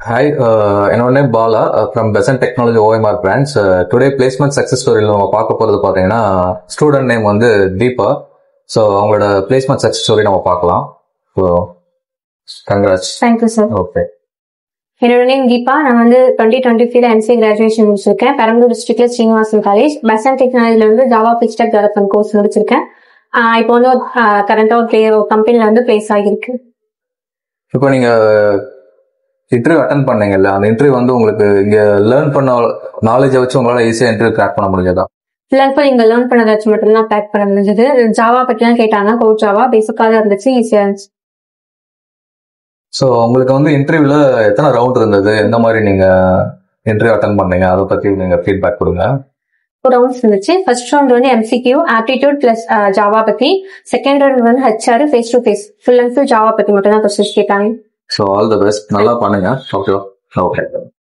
hi என்னோட name Bala from Besant technology OMR branch today placement success ஸ்டோரியில் நம்ம பார்க்க போகிறது பார்த்தீங்கன்னா ஸ்டூடெண்ட் நேம் வந்து தீபா ஸோ அவங்களோட பிளேஸ்மெண்ட் சக்ஸஸ் ஸ்டோரி நம்ம பார்க்கலாம் so congrats thank you sir okay என்னோட நேம் தீபா நான் வந்து டுவெண்ட்டி டுவெண்ட்டி த்ரீல எம்சி கிராஜுவேஷன் முடிச்சிருக்கேன் பெரம்பலூர் டிஸ்ட்ரிக்ட்ல ஸ்ரீனிவாசன் காலேஜ் பெசன் டெக்னாலஜில வந்து ஜாவா பிக்ஸ்டெக் டெவலப்மெண்ட் கோர்ஸ் முடிச்சிருக்கேன் ஆஹ் இப்போ வந்து கரண்டா ஒரு பிளே கம்பெனில வந்து பிளேஸ் ஆகியிருக்கு இப்போ நீங்கள் இன்டர்வியூ அட்டன் பண்ணீங்கல்ல அந்த இன்டர்வியூ வந்து உங்களுக்கு இங்கே லேர்ன் பண்ண நாலேஜை வச்சு உங்களால் ஈஸியாக இன்டர்வியூ கிராக் பண்ண முடிஞ்சதா லேர்ன் இங்க லேர்ன் பண்ணதை வச்சு மட்டும்தான் பேக் பண்ண முடிஞ்சது ஜாவா பற்றிலாம் கேட்டாங்க கோட் ஜாவா பேசிக்காக இருந்துச்சு ஈஸியா இருந்துச்சு ஸோ உங்களுக்கு வந்து இன்டர்வியூவில் எத்தனை ரவுண்ட் இருந்தது எந்த மாதிரி நீங்கள் இன்டர்வியூ அட்டன் பண்ணீங்க அதை பற்றி நீங்கள் ஃபீட்பேக் கொடுங்க ஒரு ரவுண்ட்ஸ் இருந்துச்சு ஃபர்ஸ்ட் ரவுண்ட் வந்து எம்சிக்யூ ஆப்டிடியூட் பிளஸ் ஜாவா பத்தி செகண்ட் ரவுண்ட் வந்து HR face to face full and full Java பத்தி மட்டும் தான் கொஸ்டின்ஸ் கேட்டாங்க ஸோ ஆல் த பெஸ்ட் நல்லா பண்ணுங்க ஓகே ஓகே